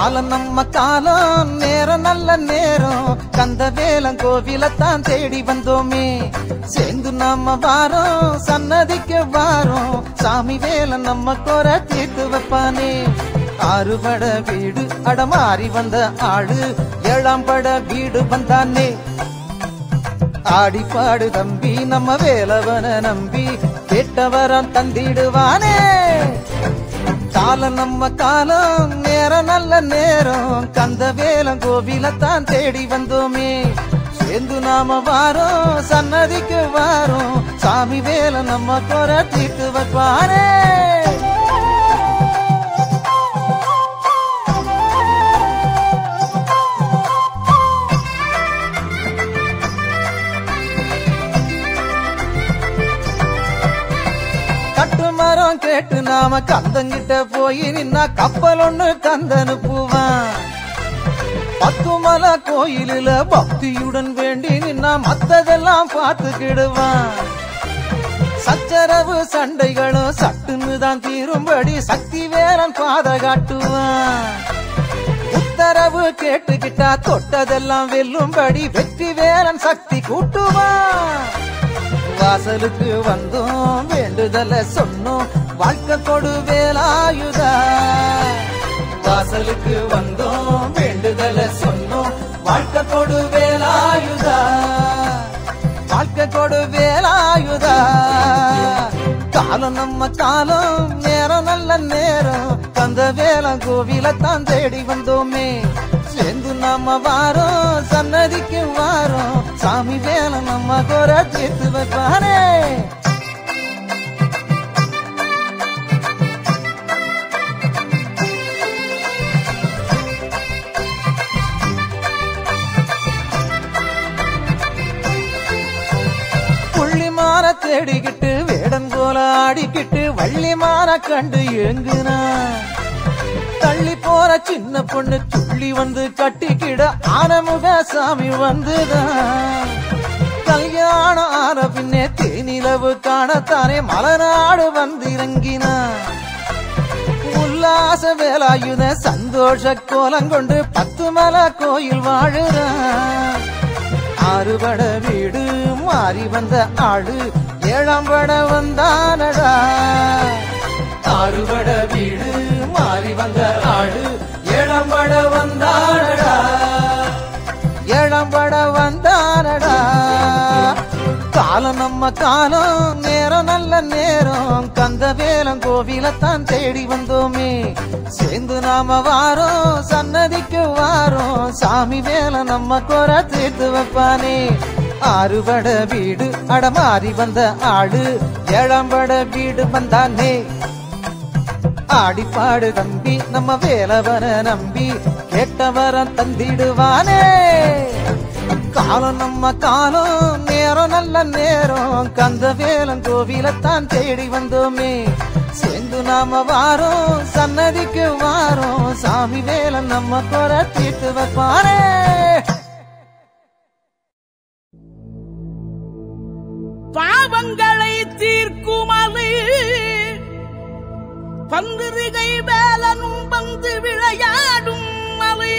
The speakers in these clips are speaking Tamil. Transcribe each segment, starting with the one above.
காலம் நம்ம காலம் நேரம் நல்ல நேரம் கந்த வேலம் கோவிலத்தான் தேடி வந்தோமே சேர்ந்து நம்ம வாரோம் சன்னதிக்கு வாரோம் சாமி வேலம் நம்ம குறை தீர்த்து வைப்பானே ஆறுபட வீடு அடமாறி வந்த ஆடு ஏழாம் பட வீடு வந்தானே ஆடி பாடு தம்பி நம்ம வேலவன நம்பி கேட்டவரம் தந்திடுவானே காலம் நம்ம காலம் நேரம் நல்ல நேரம் கந்த வேலம் கோவிலத்தான் தேடி வந்தோமே சேர்ந்து நாம வாரோம் சன்னதிக்கு வாரோம் சாமி வேலை நம்ம குறை தீர்த்து வைப்பாரே கட்டு மரம் கேட்டு நாம கந்தங்கிட்ட போய் நின்னா கப்பல் ஒண்ணு கந்தனு பூவான் பத்துமல கோயிலில பக்தியுடன் வேண்டி நின்னா மத்ததெல்லாம் பார்த்துக்கிடுவான் சச்சரவு சண்டைகளும் சட்டுன்னு தான் தீரும்படி சக்தி வேலன் பாத காட்டுவான் உத்தரவு கேட்டுக்கிட்டா தொட்டதெல்லாம் வெல்லும்படி வெற்றி வேலன் சக்தி கூட்டுவான் வாசலுக்கு வந்தோம் வேண்டுதல சொன்னோம் வாழ்க்கை கொடு வேலாயுதா வாசலுக்கு வந்தோம் வேண்டுதல சொன்னோம் வாழ்க்கை கொடு வேலாயுதா வாழ்க்கை கொடு வேலாயுதா காலம் நம்ம காலம் நேரம் நல்ல நேரம் கந்த வேலம் கோவிலத்தான் தேடி வந்தோமே சேர்ந்து நம்ம வாரோம் சன்னதிக்கு வாரோம் சாமி வேலம் நம்ம குறை தீர்த்து வைப்பாரே புள்ளிமான தேடிக்கிட்டு வேடன் போல ஆடிக்கிட்டு வள்ளிமான கண்டு ஏங்குனா தள்ளி போற சின்ன பொண்ணு துள்ளி வந்து கட்டிக்கிட ஆனமுக சாமி வந்துதான் கல்யாணம் ஆன பின்னே தேனிலவு காணத்தானே மலநாடு வந்து இறங்கினா உல்லாச வேலாயுத சந்தோஷ கோலம் கொண்டு பத்து மலை கோயில் வாழுறான் ஆறுபட வீடு மாறி வந்த ஆடு ஏழாம் பட வந்தானடா ஆறுபட வீடு மாறி வந்த ஆடு ஏழாம் பட வந்தானடா ஏழாம் பட வந்தானடா காலம் நம்ம காலம் நேரம் நல்ல நேரம் கந்த வேலம் கோவிலத்தான் தேடி வந்தோமே சேர்ந்து நாம வாரோம் சன்னதிக்கு வாரோம் சாமி வேலை நம்ம குறை தீர்த்து வைப்பானே ஆறுபட வீடு அடமாறி வந்த ஆடு ஏழாம் பட வீடு வந்தானே ஆடிப்பாடு தம்பி நம்ம வேலவன நம்பி கேட்டவரம் தந்திடுவானே காலம் நம்ம காலம் நேரம் நல்ல நேரம் கந்த வேலம் கோவிலத்தான் தேடி வந்தோமே சேர்ந்து நாம வாரோம் சன்னதிக்கு வாரோம் சாமி வேலம் நம்ம குறை தீர்த்து வைப்பாரே பாவங்களை தீர்க்குமது பந்திரிகை வேலனும் வந்து விளையாடும் மலை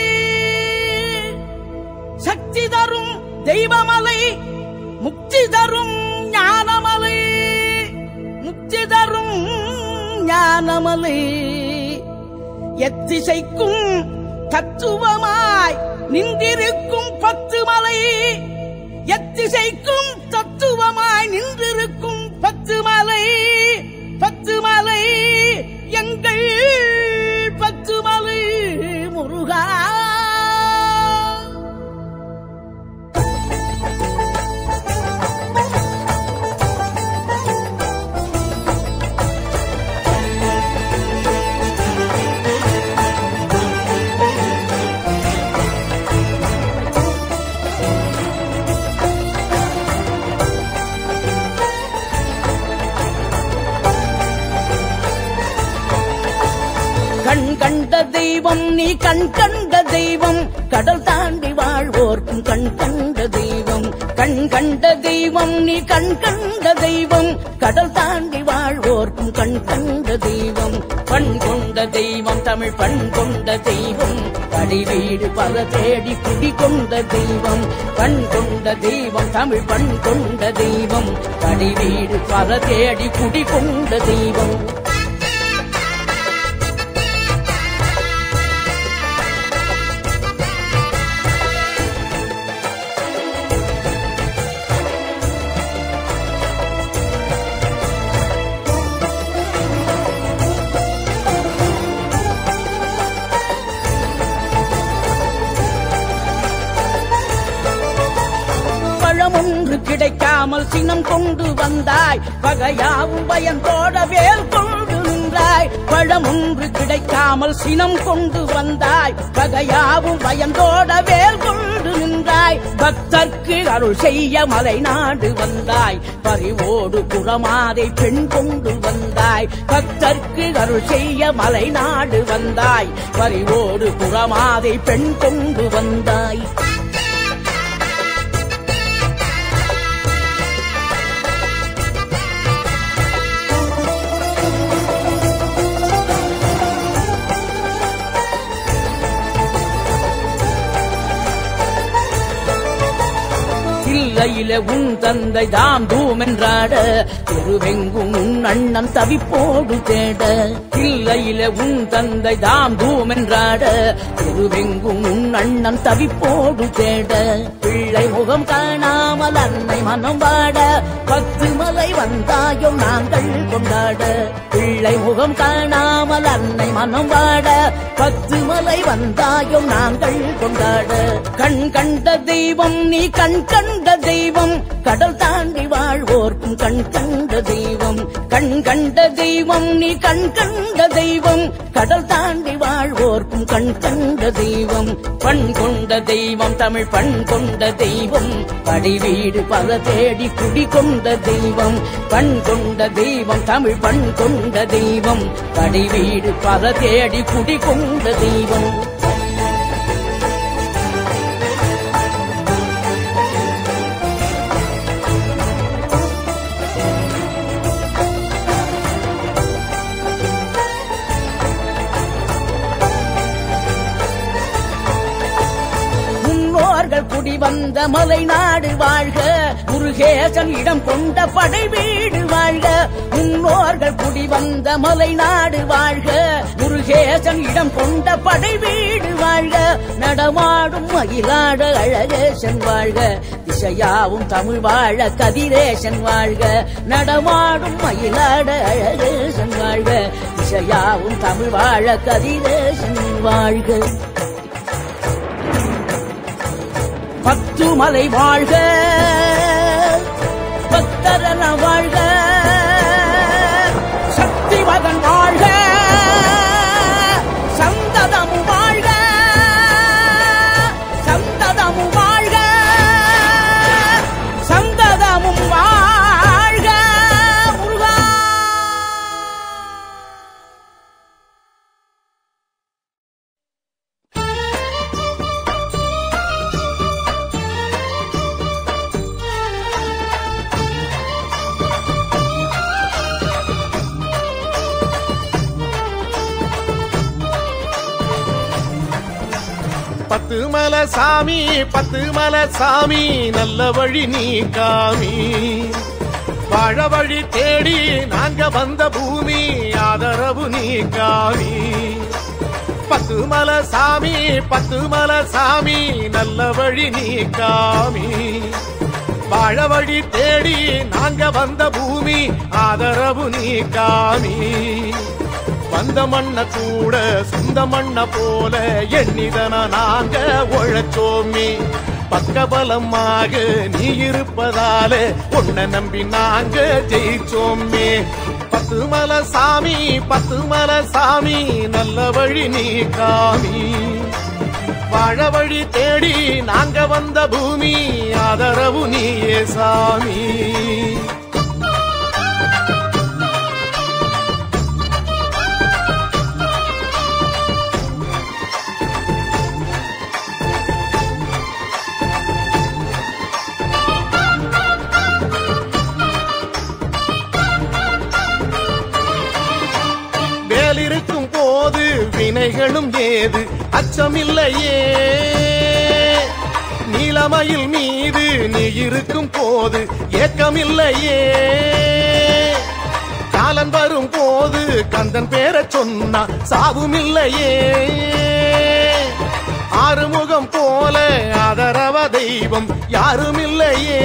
சக்தி தரும் தெய்வமலை முக்தி தரும் ஞானமலை முக்தி தரும் ஞானமலை எத்திசைக்கும் தத்துவமாய் நின்றிருக்கும் பத்து மலை எத்திசைக்கும் தத்துவமாய் நின்றிருக்கும் பத்து மலை பத்து மலை எங்கள் பத்து மலை முருகா கண் கண்ட தெய்வம் நீ கண் கண்ட தெய்வம் கடல் தாண்டி வாழ்வோர்க்கும் கண் கண்ட தெய்வம் கண் கண்ட தெய்வம் நீ கண் கண்ட தெய்வம் கடல் தாண்டி வாழ்வோர் வாழ்வோர்க்கும் கண் கண்ட தெய்வம் பண் கொண்ட தெய்வம் தமிழ் பண் கொண்ட தெய்வம் படி வீடு பல தேடி குடி கொண்ட தெய்வம் பண் கொண்ட தெய்வம் தமிழ் பண் கொண்ட தெய்வம் படி வீடு பல தேடி குடி கொண்ட தெய்வம் பழம் ஒன்று கிடைக்காமல் சினம் கொண்டு வந்தாய் பகையாவும் பயந்தோட வேல் கொண்டு நின்றாய் பழம் ஒன்று கிடைக்காமல் சினம் கொண்டு வந்தாய் பகையாவும் பயந்தோட வேல் கொண்டு நின்றாய் பக்தர்க்கு அருள் செய்ய மலை நாடு வந்தாய் பறிவோடு புறமாதை பெண் கொண்டு வந்தாய் பக்தர்க்கு அருள் செய்ய மலை நாடு வந்தாய் பறிவோடு புறமாதை பெண் கொண்டு வந்தாய் இல்லையில உன் தந்தை தாம் தூம் என்றாட திருவெங்கும் உன் அண்ணன் தவிப்போடு தேட இல்லையில உன் தந்தை தாம் தூம் என்றாட திருவெங்கும் உன் அண்ணன் தவிப்போடு தேட பிள்ளை முகம் காணாமல் அன்னை மனம் வாட பத்து மலை வந்தாயோ நாங்கள் கொண்டாட பிள்ளை முகம் காணாமல் அன்னை மனம் வாட பத்து மலை வந்தாயோ நாங்கள் கொண்டாட கண் கண்ட தெய்வம் நீ கண் கண்ட தெய்வம் கடல் தாண்டி வாழ்வோர்க்கும் கண் கண்ட தெய்வம் கண் கண்ட தெய்வம் நீ கண் கண்ட தெய்வம் கடல் தாண்டி வாழ்வோர்க்கும் கண் கண்ட தெய்வம் பண் கொண்ட தெய்வம் தமிழ் பண் கொண்ட தெய்வம் படி வீடு பல தேடி குடி கொண்ட தெய்வம் பண் கொண்ட தெய்வம் தமிழ் பண் கொண்ட தெய்வம் படி வீடு பல தேடி குடி கொண்ட தெய்வம் முன்னோர்கள் குடி வந்த மலை நாடு வாழ்க முருகேசன் இடம் கொண்ட படை வீடு வாழ்க முன்னோர்கள் குடி வந்த மலை நாடு வாழ்க முருகேசன் இடம் கொண்ட படை வீடு வாழ்க நடமாடும் மயிலாட அழகேசன் வாழ்க திசையாவும் தமிழ் வாழ கதிரேசன் வாழ்க நடமாடும் மயிலாட அழகேசன் வாழ்க திசையாவும் தமிழ் வாழ கதிரேசன் வாழ்க பத்து மலை வாழ்க பக்தரன வாழ்க சக்தி மகன் வாழ்க சந்ததமு வாழ்க சந்ததமு வாழ்க சந்ததமும் வாழ்க முருகா பத்து மலை சாமி பத்து மலை சாமி நல்ல வழி நீ காமி வாழ வழி தேடி நாங்க வந்த பூமி ஆதரவு நீ காமி பத்து மலை சாமி பத்து மலை சாமி நல்ல வழி நீ காமி வாழ வழி தேடி நாங்க வந்த பூமி ஆதரவு நீ காமி வந்த மண்ண கூட சொந்த மண்ண போல எண்ணிதன நாங்க உழைச்சோமே பக்கபலமாக நீ இருப்பதால உன்னை நம்பி நாங்க ஜெயிச்சோமே பத்து மலை சாமி பத்து மலை சாமி நல்ல வழி நீ காமி வாழ வழி தேடி நாங்க வந்த பூமி ஆதரவு நீயே சாமி வினைகளும் ஏது அச்சமில்லையே நீலமயில் மீது நீ இருக்கும் போது ஏக்கமில்லையே காலன் வரும் போது கந்தன் பேர சொன்னா சாவும் இல்லையே ஆறுமுகம் போல ஆதரவ தெய்வம் யாரும் இல்லையே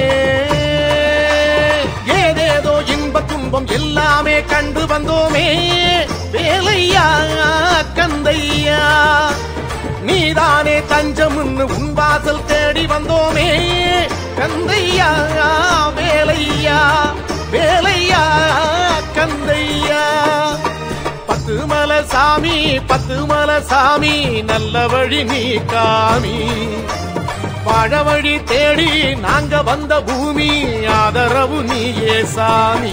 ஏதேதோ இன்ப துன்பம் எல்லாமே கண்டு வந்தோமே வேலையா கந்தையா நீதானே தஞ்சம்னு உன் வாசல் தேடி வந்தோமே கந்தையா வேலையா வேலையா கந்தையா பத்து மலை சாமி பத்து மலை சாமி நல்ல வழி நீ காமி வாழ வழி தேடி நாங்க வந்த பூமி ஆதரவு நீயே சாமி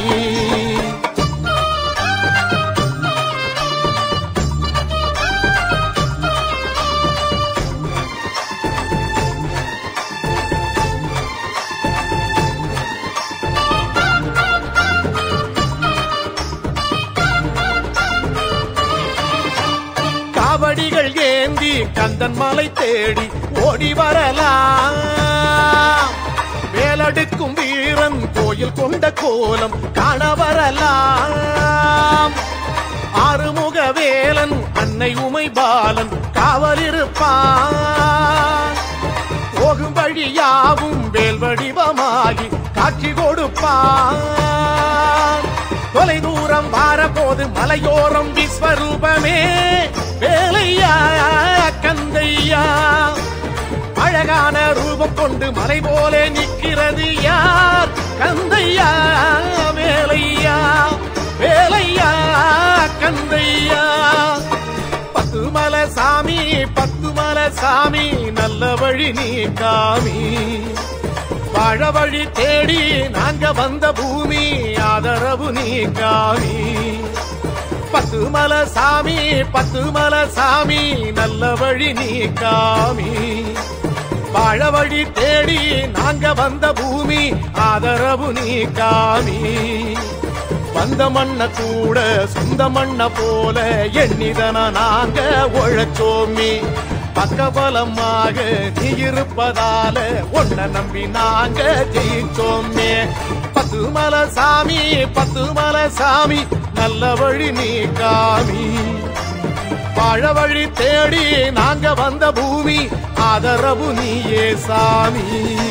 காவடிகள் ஏந்தி கந்தன் மலை தேடி ஓடி வரலாம் வேலடுக்கும் வீரன் கோயில் கொண்ட கோலம் காண வரலாம் ஆறுமுக வேலன் அன்னை உமை பாலன் காவலிருப்பான் போகும் வழியாவும் வேல் வடிவமாகி காட்சி கொடுப்பான் தொலை தூரம் வாரபோது மலையோரம் விஸ்வரூபமே வேலையா கந்தையா அழகான ரூபம் கொண்டு மலை போலே நிற்கிறது யார் கந்தையா வேலையா வேலையா கந்தையா பத்து மலை சாமி பத்து மலை சாமி நல்ல வழி நீ காமி வாழ வழி தேடி நாங்க வந்த பூமி ஆதரவு நீ காமி பத்து மலை சாமி பத்து மலை சாமி நல்ல வழி நீ காமி வாழ வழி தேடி நாங்க வந்த பூமி ஆதரவு நீ காமி வந்த மண்ண கூட சொந்த மண்ண போல எண்ணிதன நாங்க உழைச்சோமி பக்கபலமாக நீ இருப்பதால உன்னை நம்பி நாங்க ஜெயிச்சோமே பத்து மலை சாமி பத்து மலை சாமி நல்ல வழி நீ காமி வாழ வழி தேடி நாங்க வந்த பூமி ஆதரவு நீயே சாமி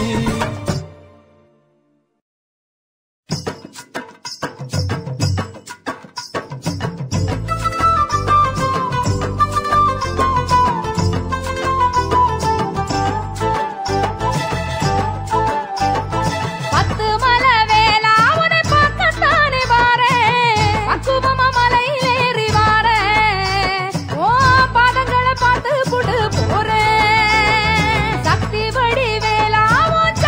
பத்து மலை வேலா உன்னை பார்க்கத்தானே வாரேன். பக்குவமா மலையில் ஏறி வாரேன். உன் பாதங்களை பார்த்து புடு போறேன். சக்தி வடிவேலா உன்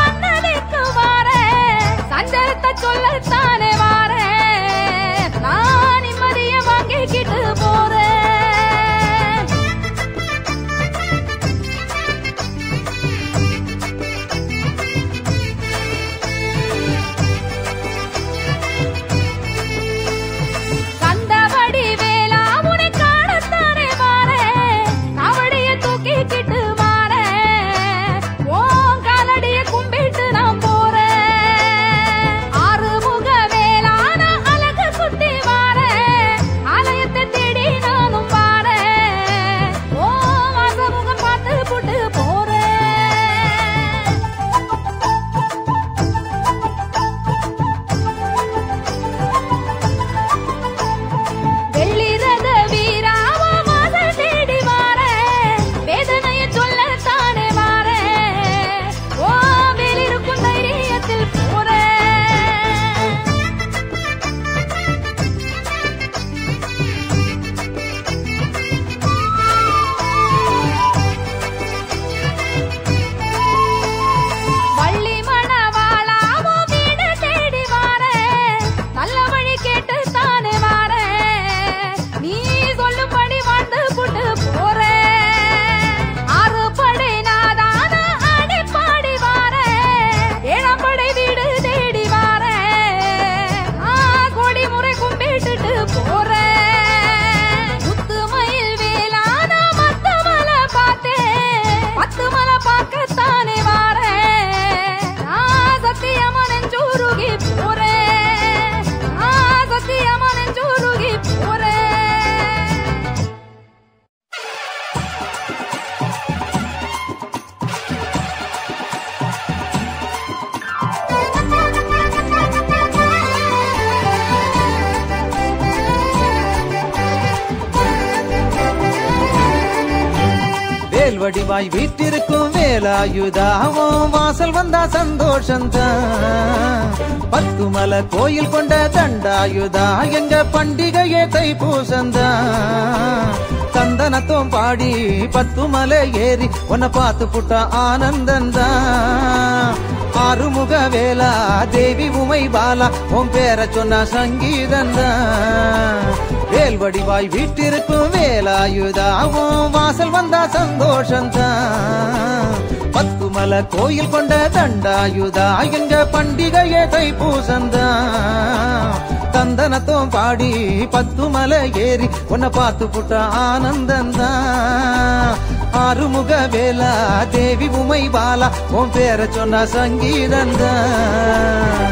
வடிவாய் வீட்டிருக்கும் வேலாயுதாவும் வாசல் வந்தா சந்தோஷந்தான் பத்து மலை கோயில் கொண்ட தண்டாயுதா எங்க பண்டிகையே தைப்பூசந்தான் சந்தனத்தும் பாடி பத்து மலை ஏறி உன்னை பார்த்து புட்ட ஆனந்தந்தான் ஆறுமுக வேலா தேவி உமை பாலா உன் பேர சொன்ன சங்கீதந்தான் வேல் வடிவாய் வீட்டிருக்கும் வேலாயுதாவும் வாசல் வந்தா சந்தோஷந்தான் பத்து மலை கோயில் கொண்ட தண்டாயுதா எங்க பண்டிகையே தைப்பூசந்தான் தந்தனத்தும் பாடி பத்து மலை ஏறி உன்னை பார்த்து புட்ட ஆனந்தந்தான் ஆறுமுக வேலா தேவி உமை பாலா உன் பேர சொன்ன சங்கீதந்தான்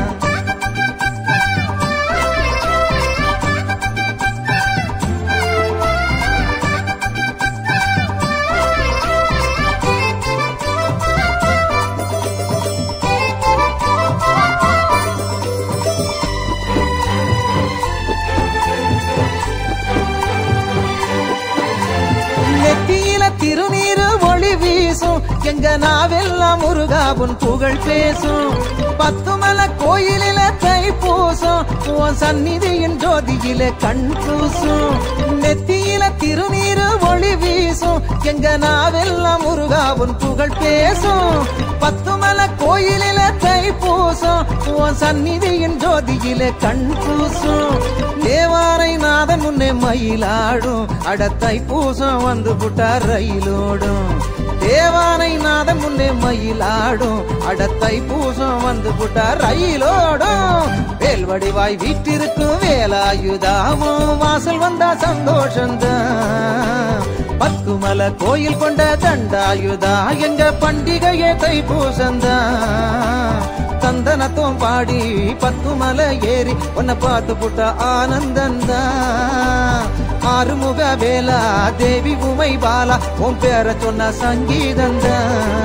நெத்தியில திருநீரு ஒளி வீசும் எங்க நாவெல்லாம் முருகாவுன் புகழ் பேசும் பத்து மலை கோயிலில தை பூசும் உன் சந்நிதியின் ஜோதியில கண் பூசும் நெத்தியில திருநீரு ஒளி வீசும் எங்க நாவெல்லாம் முருகாவுன் புகழ் பேசும் பத்து மலை கோயிலில தை பூசும் உன் சந்நிதியின் ஜோதியில கண் பூசும் தேவாரை நாதன் முன்னே மயிலாடும் அடத்தை பூசம் வந்து புட்டார் ரயிலோடும் தேவானை நாதன் முன்னே மயிலாடும் அடத்தை பூசம் வந்து புட்டார் ரயிலோடும் வேல் வடிவாய் வீட்டிருக்கும் வேலாயுதாவும் வாசல் வந்தா சந்தோஷந்தான் பத்து மலை கோயில் கொண்ட தண்டாயுதா எங்க பண்டிகையே தைப்பூசந்தான் சந்தனத்தும் பாடி பத்து மலை ஏறி உன்னை பார்த்து புட்ட ஆனந்தந்தா ஆறுமுக வேலா தேவி உமை பாலா உன் பேர சொன்ன சங்கீதந்தா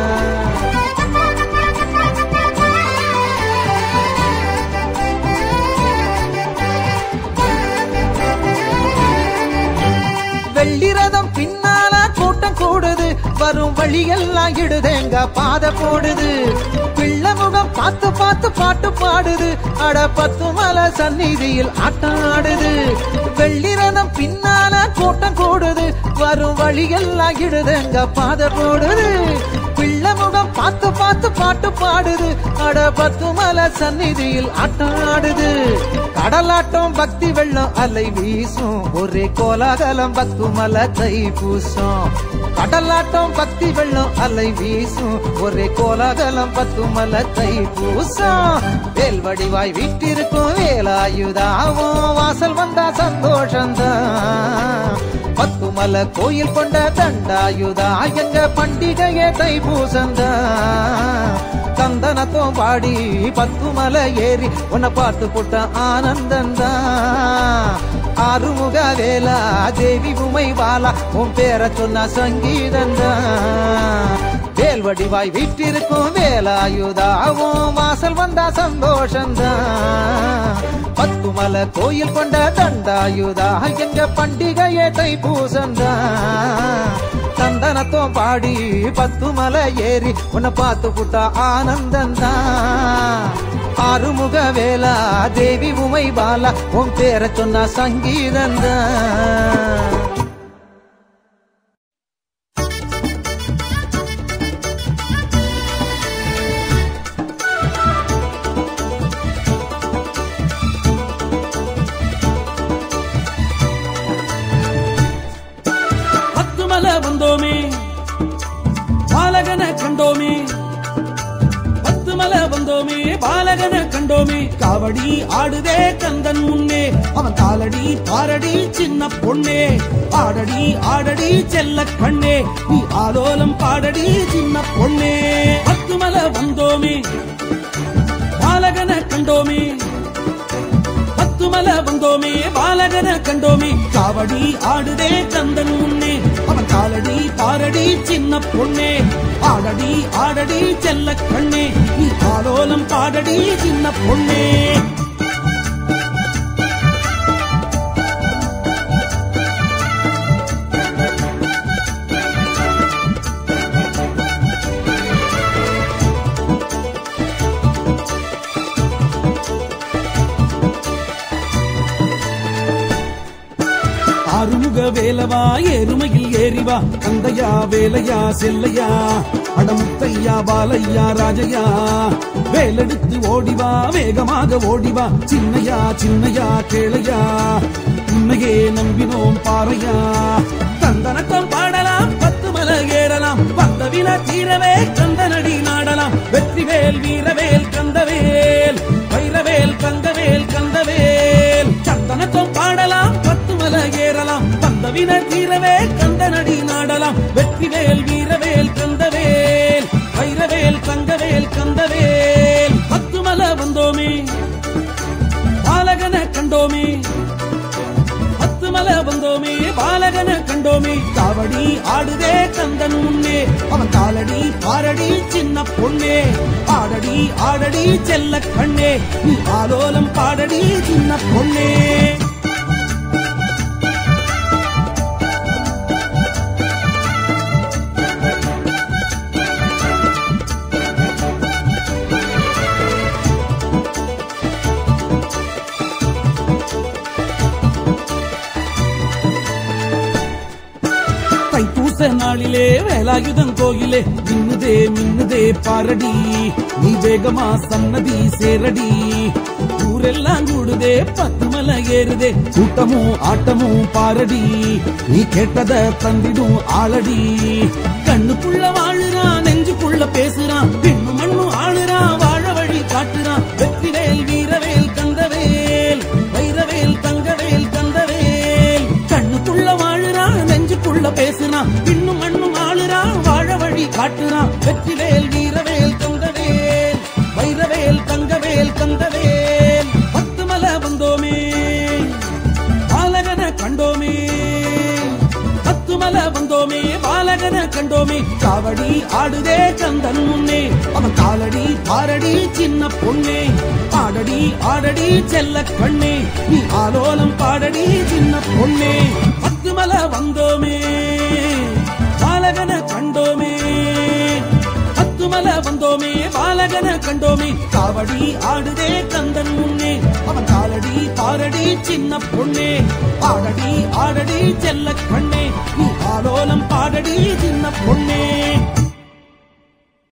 வெள்ளிரதம் பின்னால கூட்டம் கூடுது வரும் வழியெல்லாம் இடுதேங்க பாத போடுது பிள்ளை முகம் பார்த்து பார்த்து பாட்டு பாடுது அட பத்து மலை சந்நிதியில் ஆட்டம் ஆடுது வெள்ளிரதம் பின்னால கூட்டம் கூடுது வரும் வழியெல்லாம் இடுதேங்க பாத போடுது பிள்ளை முகம் பார்த்து பார்த்து பாட்டு பாடுது அட பத்து மலை சந்நிதியில் ஆட்டம் ஆடுது கடலாட்டம் பக்தி வெள்ளம் அலை வீசும் ஒரே கோலாகலம் பத்து மலை தை பூசும் கடலாட்டம் பக்தி வெள்ளம் அலை வீசும் ஒரே கோலாகலம் பத்து மலை தை பூசும் வேல் வடிவாய் வீட்டிருக்கும் வேலாயுதாவும் வாசல் வந்தா சந்தோஷந்தான் பத்து மலை கோயில் கொண்ட தண்டாயுதா எங்க பண்டிகையே தைப்பூசந்தான் சந்தனத்தும் பாடி பத்து மலை ஏறி உன்னை பார்த்து புட்ட ஆனந்தந்தா ஆறுமுக வேலா தேவி உமை பாலா உன் பேர சொன்ன சங்கீதந்தா வேல் வடிவாய் வீட்டிருக்கும் வேலாயுதாவும் வாசல் வந்தா சந்தோஷந்தா பத்து மலை கோயில் கொண்ட தண்டாயுதா எங்க பண்டிகையே தைப்பூசந்தா சந்தனத்தும் பாடி பத்து மலை ஏறி உன்னை பார்த்து புட்டா ஆனந்தந்தா ஆறுமுக வேலா தேவி உமை பாலா உன் பேர சொன்ன சங்கீதந்தா பத்து மலை வந்தோமே பாலகனை கண்டோமே பத்து மலை வந்தோமே பாலகனை கண்டோமே காவடி ஆடுதே கந்தன் முன்னே அவன் காலடி பாரடி சின்ன பொண்ணே ஆடடி ஆடடி செல்ல கண்ணே நீ ஆலோலம் பாடடி சின்ன பொண்ணே பத்து மலை வந்தோமே பாலகனை கண்டோமே பத்து மலை வந்தோமே பாலகனை கண்டோமே காவடி ஆடுதே கந்தன் முன்னே அவன் காலடி பாரடி சின்ன பொண்ணே ஆடடி ஆடடி செல்ல கண்ணே நீ ஆலோலம் பாடடி சின்ன பொண்ணே ஆறுமுக வேலவா எருமையில் ஏறிவா கந்தையா வேலையா செல்லையா அடமுத்தையா பாலையா ராஜையா வேலெடுத்து ஓடிவா வேகமாக ஓடிவா சின்னையா சின்னையா கேளையா உன்னையே நம்பினோம் பாறையா தந்தனக்கம் பாடலாம் பத்து மலை ஏறலாம் வந்த வின தீரவே கந்தனடி நாடலாம் வெற்றிவேல் வீரவேல் கந்தவேல் வைரவேல் கந்தவேல் கந்தவேல் சந்தனத்தம் பாடலாம் பத்து மலை ஏறலாம் வந்த வின தீரவே கந்தனடி நாடலாம் வெற்றிவேல் வீரவேல் கந்தவேல் வைரவேல் கந்தவேல் கந்தவேல் பத்து மலை வந்தோமே பாலகன கண்டோமே பத்து மலை வந்தோமே பாலகன கண்டோமே காவடி ஆடுதே கந்தன் முன்னே அவன் காலடி பாரடி சின்ன பொண்ணே ஆடடி ஆடடி செல்ல கண்ணே நீ ஆலோலம் பாடடி சின்ன பொண்ணே தைப்பூச நாளிலே வேலாயுதம் கோயிலே மின்னுதே மின்னுதே பாரடி நீ வேகமா சன்னதி சேரடி ஊரெல்லாம் கூடுதே பத்து மலை ஏறுதே கூட்டமும் ஆட்டமும் பாரடி நீ கேட்டத தந்திடும் ஆளடி கண்ணுக்குள்ள வாழுறான் நெஞ்சுக்குள்ள பேசுறான் பின்னு மண்ணும் ஆளுறான் வாழ வழி காட்டுறான் வெற்றிவேல் வீரவேல் கந்தவேல் வைரவேல் தங்கவேல் கந்தவேல் கண்ணுக்குள்ள வாழுறான் நெஞ்சுக்குள்ள பேசுறான் பின்னும் மண்ணும் ஆளுறான் வாழ வழி காட்டுறான் வெற்றிவேல் வீரவேல் கந்தவேல் வைரவேல் தங்கவேல் கந்தவேல் பத்து மலை வந்தோமே பாலகன கண்டோமே பத்து மலை வந்தோமே பாலகன கண்டோமே காவடி ஆடுதே கந்தன் முன்னே அவன் காலடி பாரடி சின்ன பொண்ணே ஆடடி ஆடடி செல்ல கண்ணே நீ ஆலோலம் பாடடி சின்ன பொண்ணே பத்து மலை வந்தோமே பாலகன கண்டோமே பத்து மலை வந்தோமே பாலகன கண்டோமே காவடி ஆடுதே கந்தன் முன்னே அவன் காலடி பாரடி சின்ன பொண்ணே ஆடடி ஆடடி செல்ல கண்ணே நீ ஆலோலம் பாடடி சின்ன பொண்ணே